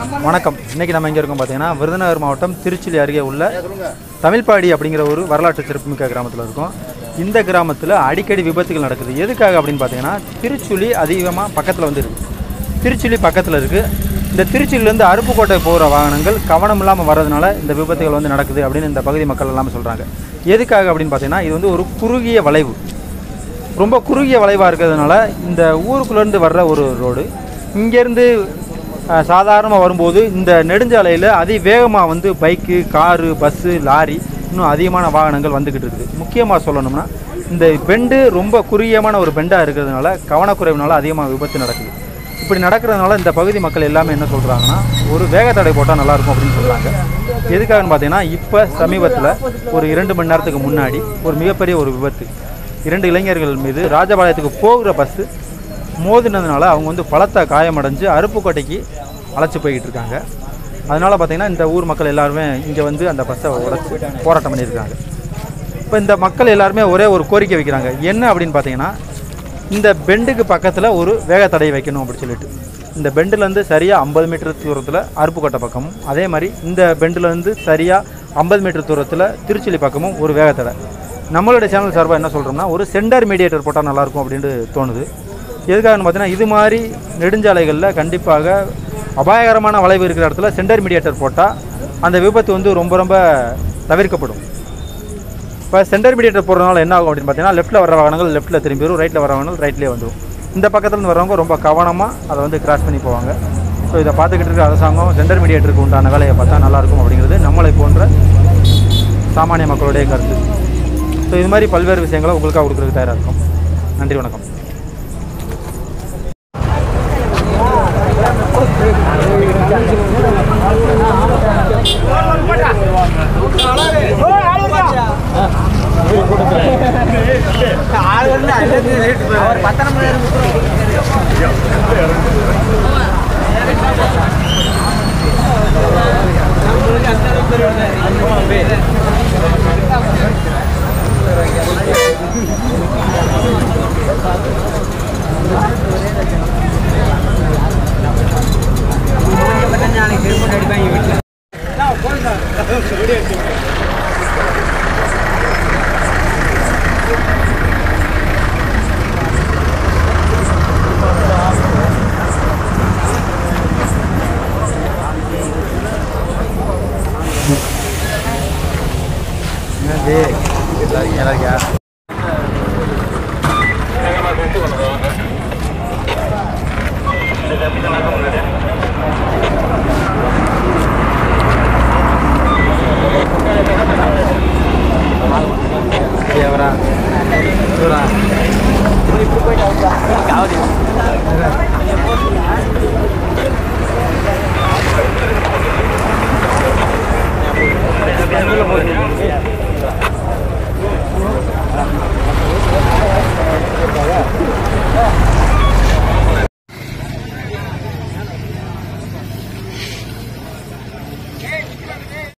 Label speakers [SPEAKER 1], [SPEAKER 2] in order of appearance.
[SPEAKER 1] வணக்கம் இன்னைக்கு நம்ம எங்கே இருக்கோம் பார்த்தீங்கன்னா விருதுநகர் மாவட்டம் திருச்சுழி அருகே உள்ள தமிழ்பாடி அப்படிங்கிற ஒரு வரலாற்று சிறப்புமிக்க கிராமத்தில் இருக்கோம் இந்த கிராமத்தில் அடிக்கடி விபத்துகள் நடக்குது எதுக்காக அப்படின்னு பார்த்தீங்கன்னா திருச்சுழி அதிகமாக பக்கத்தில் வந்து இருக்குது திருச்சுழி பக்கத்தில் இருக்குது இந்த திருச்சியிலேருந்து அருப்புக்கோட்டை போகிற வாகனங்கள் கவனம் இல்லாமல் வர்றதுனால இந்த விபத்துகள் வந்து நடக்குது அப்படின்னு இந்த பகுதி மக்கள் எல்லாமே சொல்கிறாங்க எதுக்காக அப்படின்னு பார்த்தீங்கன்னா இது வந்து ஒரு குறுகிய வளைவு ரொம்ப குறுகிய வளைவாக இருக்கிறதுனால இந்த ஊருக்குள்ளேருந்து வர்ற ஒரு ரோடு இங்கேருந்து சாதாரணமாக வரும்போது இந்த நெடுஞ்சாலையில் அதிவேகமாக வந்து பைக்கு காரு பஸ்ஸு லாரி இன்னும் அதிகமான வாகனங்கள் வந்துக்கிட்டு இருக்குது முக்கியமாக சொல்லணும்னா இந்த பெண்டு ரொம்ப குறுகியமான ஒரு பெண்டாக இருக்கிறதுனால கவனக்குறைவுனால அதிகமாக விபத்து நடக்குது இப்படி நடக்கிறதுனால இந்த பகுதி மக்கள் எல்லாமே என்ன சொல்கிறாங்கன்னா ஒரு வேக தடை போட்டால் நல்லாயிருக்கும் அப்படின்னு சொல்கிறாங்க எதுக்காகன்னு பார்த்தீங்கன்னா இப்போ சமீபத்தில் ஒரு இரண்டு மணி நேரத்துக்கு முன்னாடி ஒரு மிகப்பெரிய ஒரு விபத்து இரண்டு இளைஞர்கள் மீது ராஜபாளையத்துக்கு போகிற பஸ்ஸு மோதினதுனால அவங்க வந்து பலத்த காயமடைஞ்சு அருப்புக்கோட்டைக்கு அழைச்சி போய்கிட்டு இருக்காங்க அதனால் பார்த்திங்கன்னா இந்த ஊர் மக்கள் எல்லாருமே இங்கே வந்து அந்த பஸ்ஸை உடச்சி போராட்டம் பண்ணியிருக்காங்க இப்போ இந்த மக்கள் எல்லாருமே ஒரே ஒரு கோரிக்கை வைக்கிறாங்க என்ன அப்படின்னு பார்த்தீங்கன்னா இந்த பெண்டுக்கு பக்கத்தில் ஒரு வேக தடை வைக்கணும் அப்படின்னு சொல்லிட்டு இந்த பெண்டுலேருந்து சரியாக ஐம்பது மீட்டர் தூரத்தில் அருப்புக்கோட்டை பக்கமும் அதே மாதிரி இந்த பெண்டுலேருந்து சரியாக ஐம்பது மீட்டர் தூரத்தில் திருச்சிலி பக்கமும் ஒரு வேக தடை நம்மளுடைய சேனல் சார்பாக என்ன சொல்கிறோம்னா ஒரு சென்டர் மீடியேட்டர் போட்டால் நல்லாயிருக்கும் அப்படின்ட்டு தோணுது எதுக்காகன்னு பார்த்தீங்கன்னா இது மாதிரி நெடுஞ்சாலைகளில் கண்டிப்பாக அபாயகரமான வளைவு இருக்கிற இடத்துல சென்டர் மீடியேட்டர் போட்டால் அந்த விபத்து வந்து ரொம்ப ரொம்ப தவிர்க்கப்படும் இப்போ சென்டர் மீடியேட்டர் போடுறதுனால என்ன ஆகும் அப்படின்னு பார்த்தீங்கன்னா லெஃப்ட்டில் வர வாகனங்கள் லெஃப்ட்டில் திரும்பி வரும் ரைட்டில் வர வாகனங்கள் ரைட்லேயே வந்துடும் இந்த பக்கத்துலேருந்து வரவங்க ரொம்ப கவனமாக அதை வந்து கிராஸ் பண்ணி போவாங்க ஸோ இதை பார்த்துக்கிட்டு இருக்க அரசாங்கம் சென்டர் மீடியேட்டருக்கு உண்டான வேலையை பார்த்தா நல்லாயிருக்கும் அப்படிங்கிறது நம்மளை போன்ற சாமானிய மக்களுடைய கருத்து ஸோ இது மாதிரி பல்வேறு விஷயங்களை உங்களுக்காக கொடுக்குறதுக்கு தயாராக இருக்கும் நன்றி வணக்கம் என்னது நல்லா இருக்கியா ఎవరా చూడా కావాలి